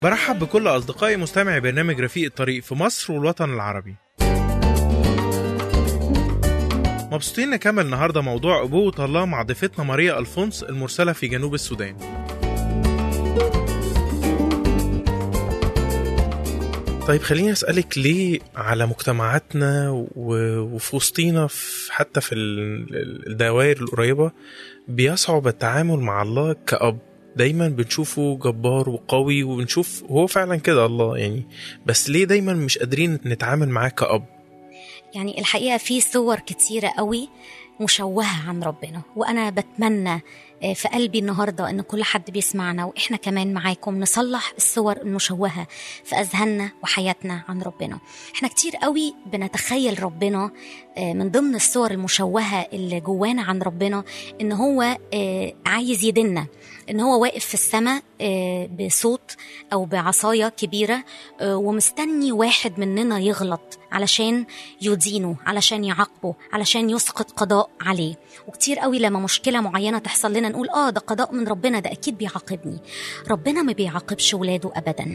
برحب بكل أصدقائي مستمعي برنامج رفيق الطريق في مصر والوطن العربي مبسوطين نكمل النهاردة موضوع أبوة الله مع ضيفتنا ماريا ألفونس المرسلة في جنوب السودان طيب خليني أسألك ليه على مجتمعاتنا و- وفي وسطينا في- حتى في ال- الدوائر القريبة بيصعب التعامل مع الله كأب دايما بنشوفه جبار وقوي وبنشوف هو فعلا كده الله يعني بس ليه دايما مش قادرين نتعامل معاه كأب يعني الحقيقة في صور كتيرة قوي مشوهة عن ربنا وأنا بتمنى آه، في قلبي النهاردة إن كل حد بيسمعنا وإحنا كمان معاكم نصلح الصور المشوهة في أذهاننا وحياتنا عن ربنا إحنا كتير قوي بنتخيل ربنا آه، من ضمن الصور المشوهة اللي جوانا عن ربنا إن هو آه، عايز يدنا إن هو واقف في السماء آه، بصوت أو بعصاية كبيرة آه، ومستني واحد مننا يغلط علشان يدينه علشان يعاقبه علشان يسقط قضاء عليه وكتير قوي لما مشكلة معينة تحصل لنا نقول اه ده قضاء من ربنا ده أكيد بيعاقبني ربنا ما بيعاقبش ولاده أبدا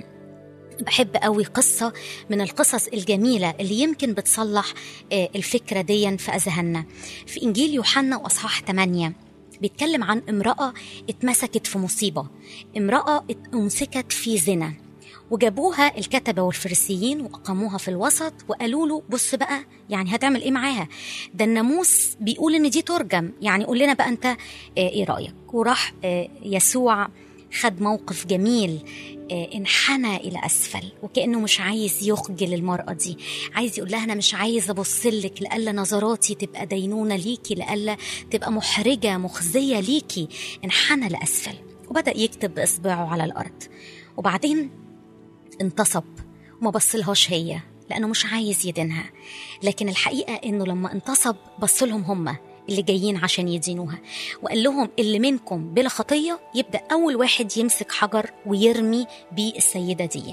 بحب قوي قصة من القصص الجميلة اللي يمكن بتصلح آه، الفكرة دي في أذهاننا في إنجيل يوحنا وأصحاح 8 بيتكلم عن امرأة اتمسكت في مصيبة امرأة ات- أمسكت في زنا وجابوها الكتبة والفريسيين وأقاموها في الوسط وقالوا له بص بقى يعني هتعمل إيه معاها ده الناموس بيقول إن دي ترجم يعني قول لنا بقى أنت آه، إيه رأيك وراح آه، يسوع خد موقف جميل آه، انحنى إلى أسفل وكأنه مش عايز يخجل المرأة دي عايز يقول لها أنا مش عايز أبص لك لألا نظراتي تبقى دينونة ليكي لألا تبقى محرجة مخزية ليكي انحنى لأسفل وبدأ يكتب بإصبعه على الأرض وبعدين انتصب وما بصلهاش هي لأنه مش عايز يدينها لكن الحقيقة إنه لما انتصب بص لهم هم اللي جايين عشان يدينوها وقال لهم اللي منكم بلا خطية يبدأ أول واحد يمسك حجر ويرمي بيه السيدة دي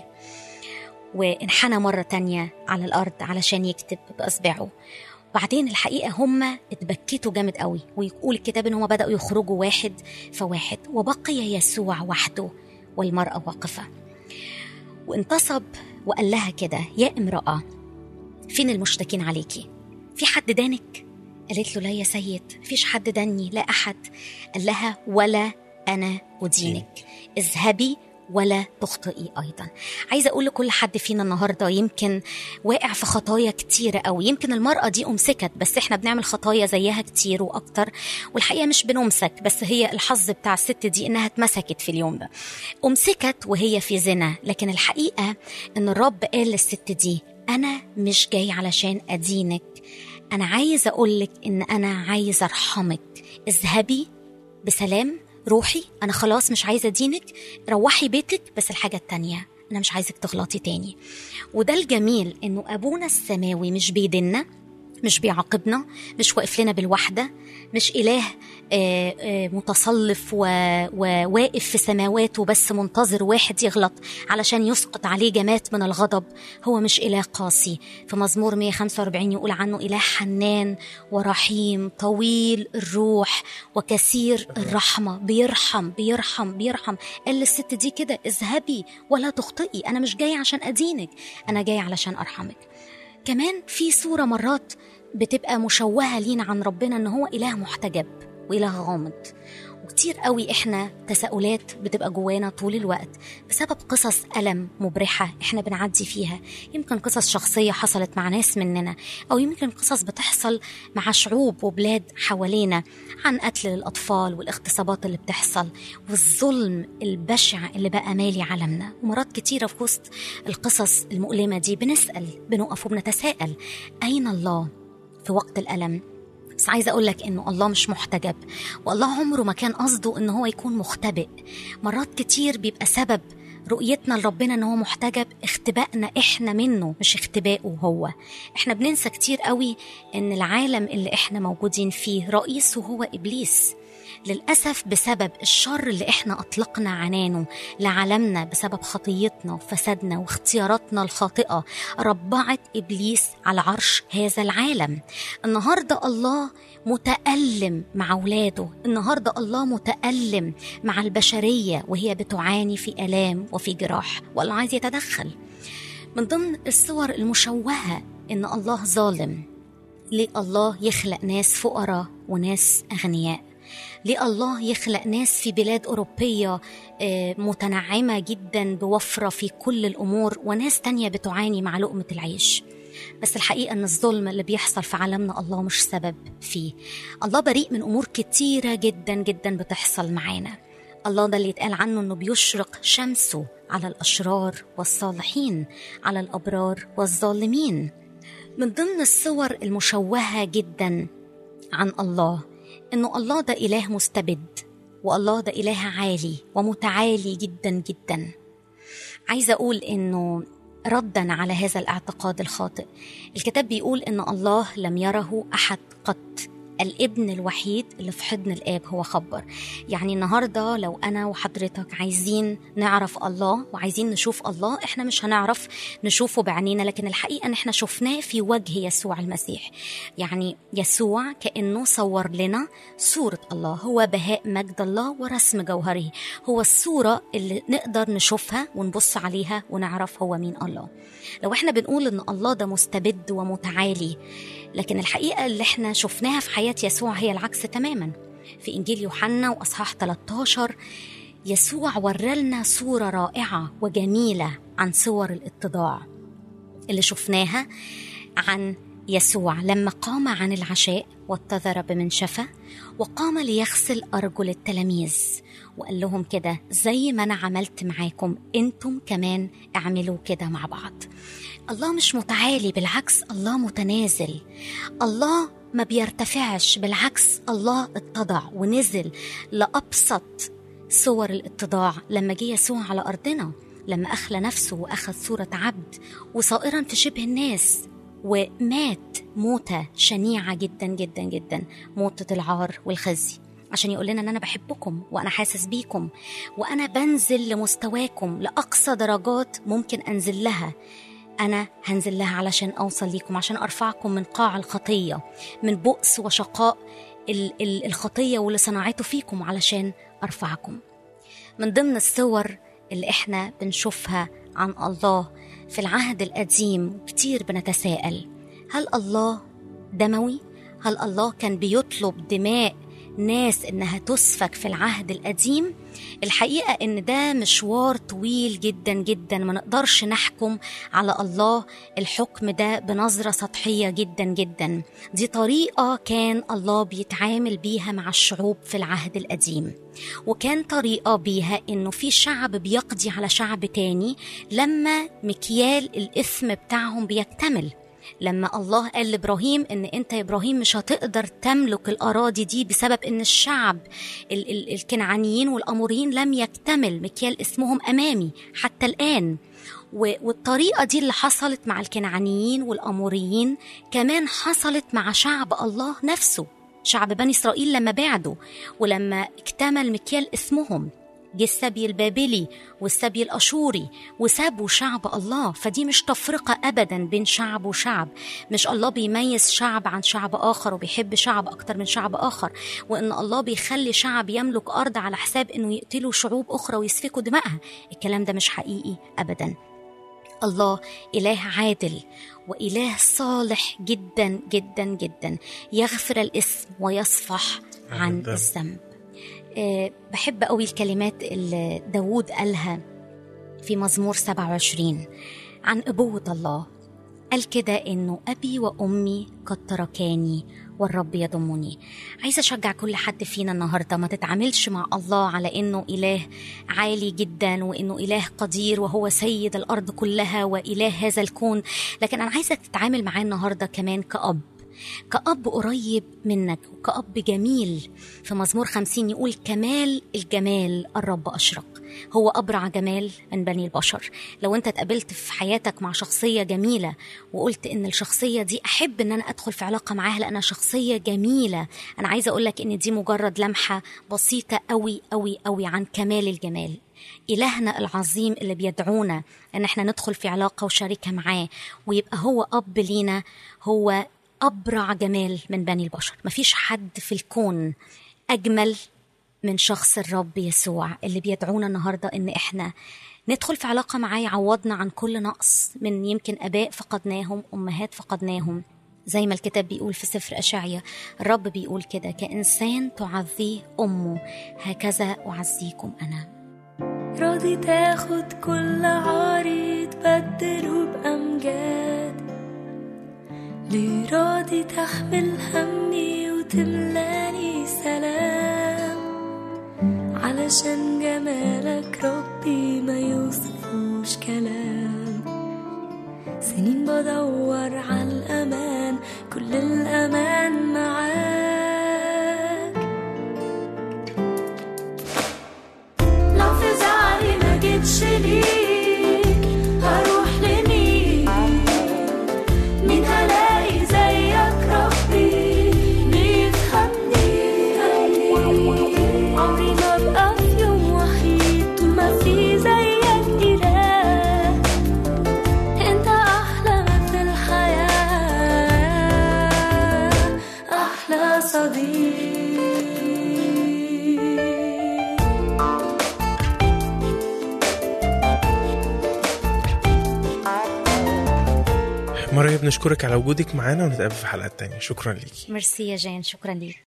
وانحنى مرة تانية على الأرض علشان يكتب بإصبعه بعدين الحقيقة هم اتبكتوا جامد قوي ويقول الكتاب إن هم بدأوا يخرجوا واحد فواحد وبقي يسوع وحده والمرأة واقفة وانتصب وقال لها كده يا امرأة فين المشتكين عليكي في حد دانك قالت له لا يا سيد فيش حد داني لا أحد قال لها ولا أنا أدينك اذهبي ولا تخطئي أيضا عايزة أقول لكل حد فينا النهاردة يمكن واقع في خطايا كتيرة أوي يمكن المرأة دي أمسكت بس إحنا بنعمل خطايا زيها كتير وأكتر والحقيقة مش بنمسك بس هي الحظ بتاع الست دي إنها اتمسكت في اليوم ده أمسكت وهي في زنا لكن الحقيقة إن الرب قال للست دي أنا مش جاي علشان أدينك أنا عايز أقولك إن أنا عايز أرحمك اذهبي بسلام روحي أنا خلاص مش عايزة أدينك روحي بيتك بس الحاجة التانية أنا مش عايزك تغلطي تاني وده الجميل إنه أبونا السماوي مش بيدنا مش بيعاقبنا مش واقف لنا بالوحدة مش إله آه، آه، متصلف و- وواقف في سماواته بس منتظر واحد يغلط علشان يسقط عليه جمات من الغضب هو مش إله قاسي في مزمور 145 يقول عنه إله حنان ورحيم طويل الروح وكثير الرحمة بيرحم بيرحم بيرحم قال للست دي كده اذهبي ولا تخطئي أنا مش جاي عشان أدينك أنا جاي علشان أرحمك كمان في صورة مرات بتبقى مشوهة لينا عن ربنا إن هو إله محتجب وإله غامض وكتير قوي إحنا تساؤلات بتبقى جوانا طول الوقت بسبب قصص ألم مبرحة إحنا بنعدي فيها يمكن قصص شخصية حصلت مع ناس مننا أو يمكن قصص بتحصل مع شعوب وبلاد حوالينا عن قتل الأطفال والاغتصابات اللي بتحصل والظلم البشع اللي بقى مالي عالمنا ومرات كتيرة في وسط القصص المؤلمة دي بنسأل بنقف وبنتساءل أين الله في وقت الألم بس عايزة أقول لك إنه الله مش محتجب والله عمره ما كان قصده إن هو يكون مختبئ مرات كتير بيبقى سبب رؤيتنا لربنا ان هو محتجب اختبائنا احنا منه مش اختبائه هو احنا بننسى كتير قوي ان العالم اللي احنا موجودين فيه رئيسه هو ابليس للأسف بسبب الشر اللي احنا أطلقنا عنانه لعالمنا بسبب خطيتنا وفسادنا واختياراتنا الخاطئة ربعت إبليس على عرش هذا العالم النهاردة الله متألم مع أولاده النهاردة الله متألم مع البشرية وهي بتعاني في آلام وفي جراح والله عايز يتدخل من ضمن الصور المشوهة إن الله ظالم ليه الله يخلق ناس فقراء وناس أغنياء ليه الله يخلق ناس في بلاد أوروبية متنعمة جدا بوفرة في كل الأمور وناس تانية بتعاني مع لقمة العيش بس الحقيقة أن الظلم اللي بيحصل في عالمنا الله مش سبب فيه الله بريء من أمور كتيرة جدا جدا بتحصل معانا الله ده اللي يتقال عنه أنه بيشرق شمسه على الأشرار والصالحين على الأبرار والظالمين من ضمن الصور المشوهة جدا عن الله انه الله ده اله مستبد والله ده اله عالي ومتعالي جدا جدا عايزه اقول انه ردا على هذا الاعتقاد الخاطئ الكتاب بيقول ان الله لم يره احد قط الابن الوحيد اللي في حضن الاب هو خبر يعني النهارده لو انا وحضرتك عايزين نعرف الله وعايزين نشوف الله احنا مش هنعرف نشوفه بعينينا لكن الحقيقه ان احنا شفناه في وجه يسوع المسيح يعني يسوع كانه صور لنا صوره الله هو بهاء مجد الله ورسم جوهره هو الصوره اللي نقدر نشوفها ونبص عليها ونعرف هو مين الله لو احنا بنقول ان الله ده مستبد ومتعالي لكن الحقيقة اللي احنا شفناها في حياة يسوع هي العكس تماما في إنجيل يوحنا وأصحاح 13 يسوع ورلنا صورة رائعة وجميلة عن صور الاتضاع اللي شفناها عن يسوع لما قام عن العشاء واتذر بمنشفة وقام ليغسل أرجل التلاميذ وقال لهم كده زي ما أنا عملت معاكم أنتم كمان اعملوا كده مع بعض الله مش متعالي بالعكس الله متنازل الله ما بيرتفعش بالعكس الله اتضع ونزل لأبسط صور الاتضاع لما جه يسوع على أرضنا لما أخلى نفسه وأخذ صورة عبد وصائرا في شبه الناس ومات موتة شنيعة جدا جدا جدا موتة العار والخزي عشان يقول لنا ان انا بحبكم وانا حاسس بيكم وانا بنزل لمستواكم لاقصى درجات ممكن انزل لها أنا هنزل لها علشان أوصل ليكم عشان أرفعكم من قاع الخطية من بؤس وشقاء الخطية واللي صنعته فيكم علشان أرفعكم من ضمن الصور اللي إحنا بنشوفها عن الله في العهد القديم كتير بنتساءل هل الله دموي؟ هل الله كان بيطلب دماء ناس إنها تسفك في العهد القديم؟ الحقيقة إن ده مشوار طويل جدا جدا ما نقدرش نحكم على الله الحكم ده بنظرة سطحية جدا جدا دي طريقة كان الله بيتعامل بيها مع الشعوب في العهد القديم وكان طريقة بيها إنه في شعب بيقضي على شعب تاني لما مكيال الإثم بتاعهم بيكتمل لما الله قال لابراهيم ان انت يا ابراهيم مش هتقدر تملك الاراضي دي بسبب ان الشعب ال- ال- الكنعانيين والاموريين لم يكتمل مكيال اسمهم امامي حتى الان والطريقة دي اللي حصلت مع الكنعانيين والأموريين كمان حصلت مع شعب الله نفسه شعب بني إسرائيل لما بعدوا ولما اكتمل مكيال اسمهم جه السبي البابلي والسبي الأشوري وسابوا شعب الله فدي مش تفرقة أبدا بين شعب وشعب مش الله بيميز شعب عن شعب آخر وبيحب شعب أكتر من شعب آخر وإن الله بيخلي شعب يملك أرض على حساب إنه يقتلوا شعوب أخرى ويسفكوا دمائها الكلام ده مش حقيقي أبدا الله إله عادل وإله صالح جدا جدا جدا يغفر الإثم ويصفح عن الذنب. الذنب أه بحب قوي الكلمات اللي داود قالها في مزمور 27 عن أبوة الله قال كده إنه أبي وأمي قد تركاني والرب يضمني عايزة أشجع كل حد فينا النهاردة ما تتعاملش مع الله على إنه إله عالي جدا وإنه إله قدير وهو سيد الأرض كلها وإله هذا الكون لكن أنا عايزك تتعامل معاه النهاردة كمان كأب كأب قريب منك وكأب جميل في مزمور خمسين يقول كمال الجمال الرب أشرق هو أبرع جمال من بني البشر لو أنت اتقابلت في حياتك مع شخصية جميلة وقلت إن الشخصية دي أحب إن أنا أدخل في علاقة معاها لأنها شخصية جميلة أنا عايزة أقول لك إن دي مجرد لمحة بسيطة أوي أوي أوي عن كمال الجمال إلهنا العظيم اللي بيدعونا إن احنا ندخل في علاقة وشركة معاه ويبقى هو أب لينا هو أبرع جمال من بني البشر مفيش حد في الكون أجمل من شخص الرب يسوع اللي بيدعونا النهاردة إن إحنا ندخل في علاقة معاه يعوضنا عن كل نقص من يمكن آباء فقدناهم أمهات فقدناهم زي ما الكتاب بيقول في سفر أشعيا الرب بيقول كده كإنسان تعزيه أمه هكذا أعزيكم أنا راضي تاخد كل عاري تبدله بأمجاد ليه راضي تحمل همي وتملاني سلام علشان جمالك ربي ما يوصفوش كلام سنين بدور على الأمان كل الأمان معاك لو في زعلي ما جيتش ليك هروح لمين مين هلاقي زيك ربي بيفهمني عمري ما ابقى في يوم وحيد طول ما في زيك إله انت احلى ما في الحياة احلى صديق مريم بنشكرك على وجودك معانا ونتقابل في حلقات تانية شكرا ليكي ميرسي يا جان شكرا ليك